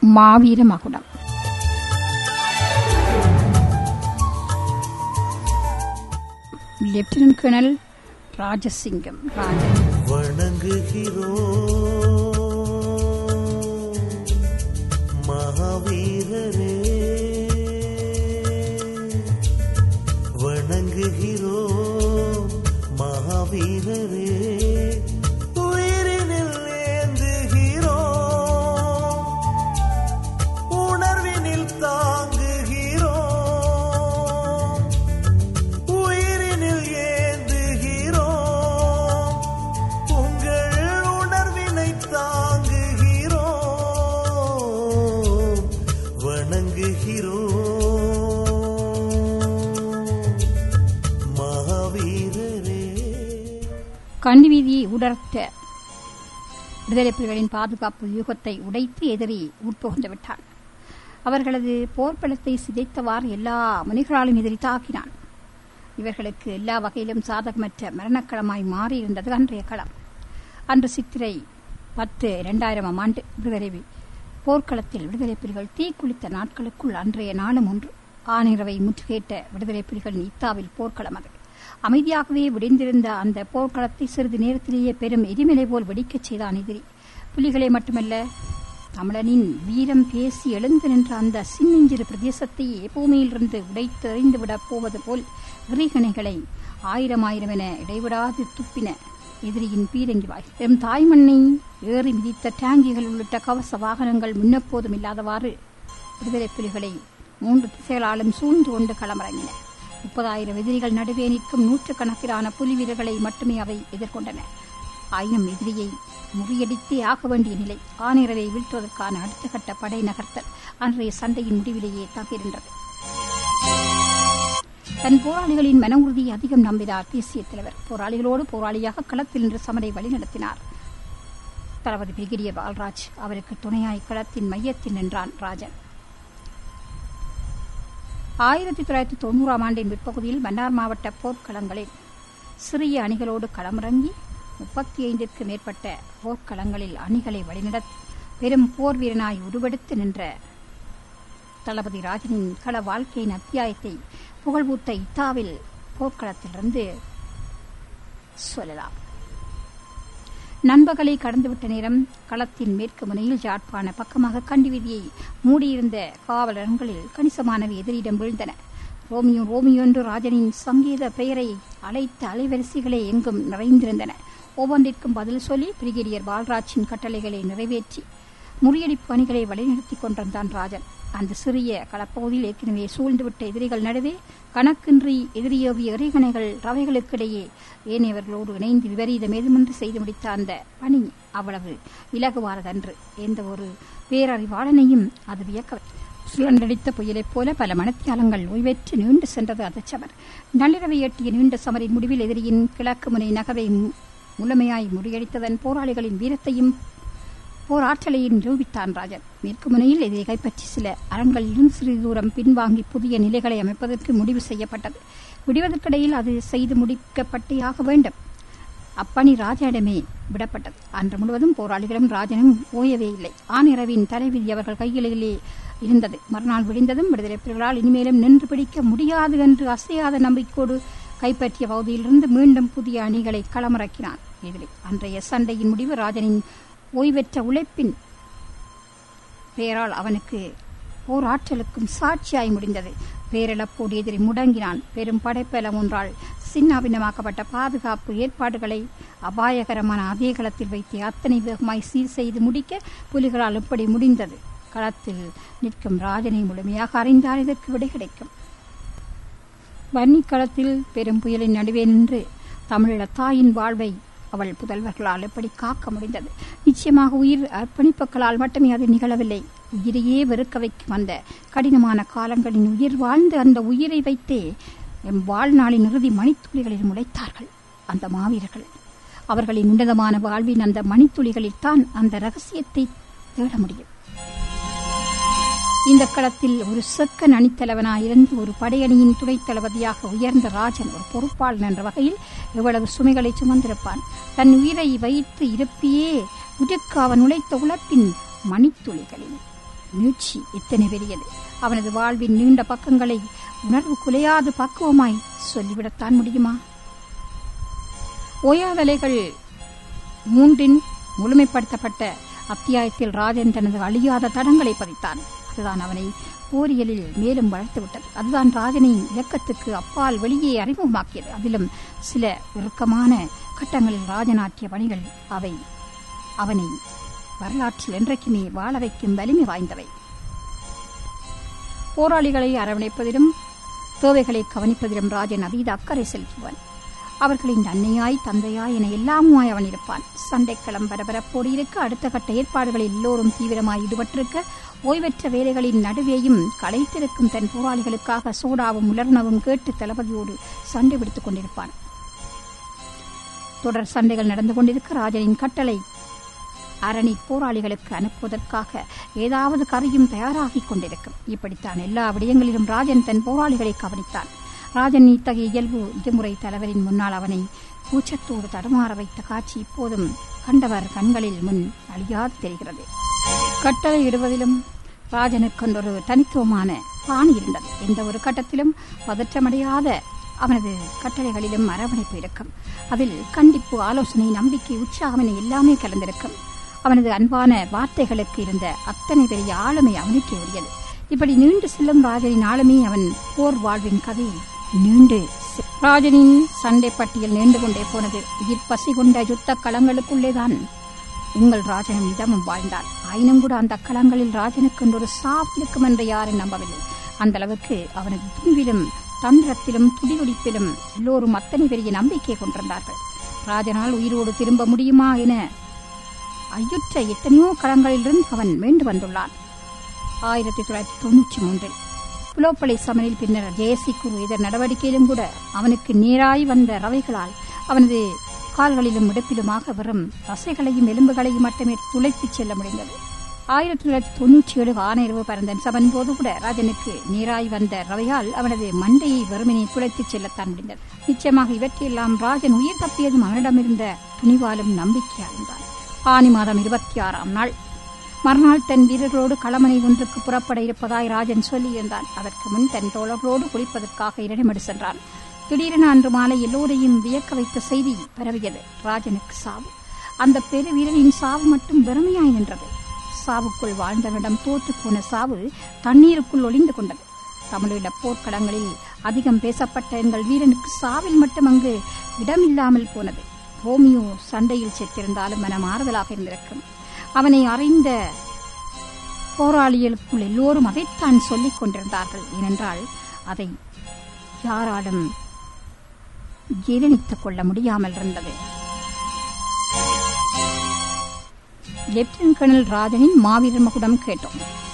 மாவீர மகுடம் lieutenant colonel Rajasingham Rajan வணங்குகிறோம் மகாவீரரே வணங்குகிறோம் மகாவீரரே உயிரினில் ஏந்துகிறோம் உணர்வினில் தாங்குகிறோம் உயிரினில் ஏந்துகிறோம் உங்கள் உணர்வினை தாங்குகிறோம் வணங்குகிறோம் மகாவீரரே கண்டி வீதியை உடர்த்த விடுதலை புலிகளின் பாதுகாப்பு யூகத்தை உடைத்து எதிரி உட்புகுந்து விட்டான் அவர்களது போர்ப்பலத்தை சிதைத்தவாறு எல்லா முனிகளாலும் எதிரி தாக்கினான் இவர்களுக்கு எல்லா வகையிலும் சாதகமற்ற மரணக்களமாய் மாறியிருந்தது அன்றைய களம் அன்று சித்திரை பத்து இரண்டாயிரமாம் ஆண்டு விடுதலை போர்க்களத்தில் விடுதலை புலிகள் தீக்குளித்த நாட்களுக்குள் அன்றைய நாளும் ஒன்று ஆனிரவை முற்றுகையிட்ட விடுதலை புலிகளின் இத்தாவில் போர்க்களம் அது அமைதியாகவே விடிந்திருந்த அந்த போர்க்களத்தை சிறிது நேரத்திலேயே பெரும் எரிமலை போல் வெடிக்கச் செய்தான் எதிரி புலிகளை மட்டுமல்ல தமிழனின் வீரம் பேசி எழுந்து நின்ற அந்த சின்னஞ்சிறு பிரதேசத்தை பூமியிலிருந்து உடைத்து எறிந்துவிடப் போவது போல் விரிகணைகளை ஆயிரம் ஆயிரம் என இடைவிடாது துப்பின எதிரியின் பீரங்கி வாய் பெரும் தாய்மண்ணை ஏறி மிதித்த டேங்கிகள் உள்ளிட்ட கவச வாகனங்கள் முன்னெப்போதும் இல்லாதவாறு விடுதலை புலிகளை மூன்று திசைகளாலும் சூழ்ந்து கொண்டு களமிறங்கின முப்பதாயிரம் எதிரிகள் நடுவே நிற்கும் நூற்றுக்கணக்கிலான புலி வீரர்களை மட்டுமே அவை எதிர்கொண்டன ஆயினும் எதிரியை முறியடித்தே ஆக வேண்டிய நிலை ஆனிரவை வீழ்த்துவதற்கான அடுத்த கட்ட படை நகர்த்தல் அன்றைய சண்டையின் முடிவிலேயே தங்கியிருந்தது தன் போராளிகளின் மன உறுதியை அதிகம் நம்பினார் தேசிய தலைவர் போராளிகளோடு போராளியாக களத்தில் நின்று சமரை வழிநடத்தினார் தளபதி பிரிகேடியர் பால்ராஜ் அவருக்கு துணையாய் களத்தின் மையத்தில் நின்றான் ராஜன் ஆயிரத்தி தொள்ளாயிரத்தி தொண்ணூறாம் ஆண்டின் பிற்பகுதியில் மன்னார் மாவட்ட போர்க்களங்களில் சிறிய அணிகளோடு களமிறங்கி முப்பத்தி ஐந்திற்கு மேற்பட்ட போர்க்களங்களில் அணிகளை வழிநடத்தி பெரும் போர் வீரனாய் உருவெடுத்து நின்ற தளபதி ராஜனின் கள வாழ்க்கையின் அத்தியாயத்தை புகழ்பூத்த இத்தாவில் போர்க்களத்திலிருந்து சொல்லலாம் நண்பகலை கடந்துவிட்ட நேரம் களத்தின் மேற்கு முனையில் ஜாட்பான பக்கமாக கண்டி வீதியை மூடியிருந்த காவலர்களில் கணிசமானவை எதிரிடம் வீழ்ந்தன ரோமியோ ரோமியோ என்று ராஜனின் சங்கீத பெயரை அழைத்த அலைவரிசைகளே எங்கும் நிறைந்திருந்தன ஒவ்வொன்றிற்கும் பதில் சொல்லி பிரிகேடியர் பால்ராஜின் கட்டளைகளை நிறைவேற்றி முறியடிப்பு பணிகளை வழிநடத்திக் கொண்டிருந்தான் ராஜன் அந்த சிறிய களப்பகுதியில் ஏற்கனவே சூழ்ந்துவிட்ட எதிரிகள் நடுவே கணக்கின்றி எதிரியேவிய எறிகணைகள் ரவைகளுக்கிடையே ஏனையவர்களோடு இணைந்து விபரீதம் ஏதுமின்றி செய்து முடித்த அந்த பணி அவ்வளவு இலகுவானதன்று எந்த ஒரு பேரறிவாளனையும் அது வியக்க சுழன்றடித்த புயலைப் போல பல மணத்தியாலங்கள் ஓய்வெற்று நீண்டு சென்றது அதச்சமர் நள்ளிரவை எட்டிய நீண்ட சமரின் முடிவில் எதிரியின் கிழக்கு முனை நகரை முழுமையாய் முறியடித்ததன் போராளிகளின் வீரத்தையும் போராற்றலையும் நிரூபித்தான் ராஜன் மேற்கு முனையில் இதை கைப்பற்றி சில அரண்களிலும் சிறிது தூரம் பின்வாங்கி புதிய நிலைகளை அமைப்பதற்கு முடிவு செய்யப்பட்டது விடுவதற்கிடையில் அது செய்து முடிக்கப்பட்டே ஆக வேண்டும் அப்பணி ராஜனிடமே விடப்பட்டது அன்று முழுவதும் போராளிகளும் ராஜனும் ஓயவே இல்லை ஆனிரவின் தலைவிதி அவர்கள் கையிலே இருந்தது மறுநாள் விடிந்ததும் விடுதலை புலிகளால் இனிமேலும் நின்று பிடிக்க முடியாது என்று அசையாத நம்பிக்கையோடு கைப்பற்றிய பகுதியிலிருந்து மீண்டும் புதிய அணிகளை களமிறக்கினான் எதிரி அன்றைய சண்டையின் முடிவு ராஜனின் ஓய்வெற்ற உழைப்பின் பெயரால் அவனுக்கு போராற்றலுக்கும் சாட்சியாய் முடிந்தது பேரிழப்போடு எதிரி முடங்கினான் பெரும் படைப்பலம் ஒன்றால் சின்னாபின்னமாக்கப்பட்ட பாதுகாப்பு ஏற்பாடுகளை அபாயகரமான அதே களத்தில் வைத்து அத்தனை வேகமாய் சீர் செய்து முடிக்க புலிகளால் எப்படி முடிந்தது களத்தில் நிற்கும் ராஜனை முழுமையாக அறிந்தால் இதற்கு விடை கிடைக்கும் வன்னி களத்தில் பெரும் புயலின் நடுவே நின்று தமிழீழ தாயின் வாழ்வை அவள் புதல்வர்களால் எப்படி காக்க முடிந்தது நிச்சயமாக உயிர் அர்ப்பணிப்புகளால் மட்டுமே அது நிகழவில்லை உயிரையே வெறுக்க வைக்கும் அந்த கடினமான காலங்களின் உயிர் வாழ்ந்து அந்த உயிரை வைத்தே எம் வாழ்நாளின் இறுதி மணித்துளிகளில் முளைத்தார்கள் அந்த மாவீரர்கள் அவர்களின் உன்னதமான வாழ்வின் அந்த மணித்துளிகளில் தான் அந்த ரகசியத்தை தேட முடியும் இந்த களத்தில் ஒரு செக்கன் அணித்தலைவனாயிருந்து ஒரு படையணியின் துணைத் தளபதியாக உயர்ந்த ராஜன் ஒரு பொறுப்பாளன் என்ற வகையில் எவ்வளவு சுமைகளை சுமந்திருப்பான் தன் உயிரை வைத்து இருப்பியே உடுக்க அவன் உழைத்த உழைப்பின் மணித்துளிகளில் நீட்சி எத்தனை பெரியது அவனது வாழ்வின் நீண்ட பக்கங்களை உணர்வு குலையாது பக்குவமாய் சொல்லிவிடத்தான் முடியுமா ஓயாதலைகள் மூன்றின் முழுமைப்படுத்தப்பட்ட அத்தியாயத்தில் ராஜன் தனது அழியாத தடங்களை பதித்தான் அதுதான் அவனை போரியலில் மேலும் வளர்த்துவிட்டது அதுதான் ராஜனின் இயக்கத்துக்கு அப்பால் வெளியே அறிமுகமாக்கியது அதிலும் சில இறுக்கமான கட்டங்களில் ராஜனாற்றிய பணிகள் அவை அவனை வரலாற்றில் என்றைக்குமே வாழ வைக்கும் வலிமை வாய்ந்தவை போராளிகளை அரவணைப்பதிலும் தேவைகளை கவனிப்பதிலும் ராஜன் அதீத அக்கறை செலுத்துவன் அவர்களின் அன்னையாய் தந்தையாய் என எல்லாமுமாய் அவன் இருப்பான் சண்டைக்களம் பரபரப்போடு இருக்க அடுத்த கட்ட ஏற்பாடுகளில் எல்லோரும் தீவிரமாய் ஈடுபட்டிருக்க ஓய்வற்ற வேலைகளின் நடுவேயும் களைத்திருக்கும் தன் போராளிகளுக்காக சோடாவும் உலர்ணவும் கேட்டு தளபதியோடு சண்டை பிடித்துக் கொண்டிருப்பான் தொடர் சண்டைகள் நடந்து கொண்டிருக்க ராஜனின் கட்டளை அரணி போராளிகளுக்கு அனுப்புவதற்காக ஏதாவது கரையும் தயாராகிக் கொண்டிருக்கும் இப்படித்தான் எல்லா விடயங்களிலும் ராஜன் தன் போராளிகளை கவனித்தான் ராஜன் இத்தகைய இயல்பு இதுமுறை தலைவரின் முன்னால் அவனை கூச்சத்தோடு தடுமாற வைத்த காட்சி இப்போதும் கண்டவர் கண்களில் முன் அழியாது தெரிகிறது கட்டளை இடுவதிலும் ராஜனுக்கொன்றொரு தனித்துவமான பாணி இருந்தது எந்த ஒரு கட்டத்திலும் பதற்றமடையாத அவனது கட்டளைகளிலும் அரவணைப்பு இருக்கும் அதில் கண்டிப்பு ஆலோசனை நம்பிக்கை உற்சாகம் என எல்லாமே கலந்திருக்கும் அவனது அன்பான வார்த்தைகளுக்கு இருந்த அத்தனை பெரிய ஆளுமை அவனுக்கே உரியது இப்படி நீண்டு செல்லும் ராஜனின் ஆளுமை அவன் போர் வாழ்வின் கதையில் நீண்டு செ- ராஜனின் சண்டை பட்டியல் நீண்டு கொண்டே போனது உயிர் பசி கொண்ட யுத்த களங்களுக்குள்ளேதான் உங்கள் ராஜனும் இதமும் வாழ்ந்தார் ஆயினும் கூட அந்த களங்களில் ராஜனுக்கு ஒரு சாவு இருக்கும் என்று யாரும் நம்பவில்லை அந்த அளவுக்கு அவனது துன்பிலும் தந்திரத்திலும் துடிதுடிப்பிலும் எல்லோரும் அத்தனை பெரிய நம்பிக்கை கொண்டிருந்தார்கள் ராஜனால் உயிரோடு திரும்ப முடியுமா என ஐயுற்ற எத்தனையோ களங்களிலிருந்து அவன் மீண்டு வந்துள்ளான் ஆயிரத்தி தொள்ளாயிரத்தி தொன்னூற்றி மூன்றில் புலோப்பளை சமனில் பின்னர் ஜெயசி குரு இதர் நடவடிக்கையிலும் கூட அவனுக்கு நேராய் வந்த ரவைகளால் அவனது கால்களிலும் இடுப்பிலுமாக வெறும் தசைகளையும் எலும்புகளையும் மட்டுமே துளைத்துச் செல்ல முடிந்தது ஆயிரத்தி தொள்ளாயிரத்தி தொன்னூற்றி ஏழு ஆணையரவு பரந்தன் சபன் போது கூட ராஜனுக்கு நேராய் வந்த ரவையால் அவனது மண்டையை வெறுமனே துளைத்துச் செல்லத்தான் முடிந்தது நிச்சயமாக இவற்றையெல்லாம் ராஜன் உயிர் தப்பியதும் அவனிடமிருந்த துணிவாலும் நம்பிக்கையாலும் தான் ஆனி மாதம் இருபத்தி ஆறாம் நாள் மறுநாள் தன் வீரர்களோடு களமனை ஒன்றுக்கு புறப்பட இருப்பதாய் ராஜன் சொல்லியிருந்தான் அதற்கு முன் தன் தோழர்களோடு குளிப்பதற்காக இரணிமடு சென்றான் திடீரென அன்று மாலை எல்லோரையும் வியக்க வைத்த செய்தி பரவியது ராஜனுக்கு சாவு அந்த பெருவீரனின் சாவு மட்டும் வெறுமையாய் நின்றது சாவுக்குள் வாழ்ந்தவனிடம் தோற்று போன சாவு தண்ணீருக்குள் ஒளிந்து கொண்டது தமிழீழ போர்க்களங்களில் அதிகம் பேசப்பட்ட எங்கள் வீரனுக்கு சாவில் மட்டும் அங்கு இடமில்லாமல் போனது ரோமியோ சண்டையில் செத்திருந்தாலும் மனம் ஆறுதலாக இருந்திருக்கும் அவனை அறிந்த போராளிகளுக்குள் எல்லோரும் அதைத்தான் சொல்லிக் கொண்டிருந்தார்கள் ஏனென்றால் அதை யாராலும் ஜீரணித்துக் கொள்ள முடியாமல் இருந்தது லெப்டினன்ட் கர்னல் ராஜனின் மாவீரர் மகுடம் கேட்டோம்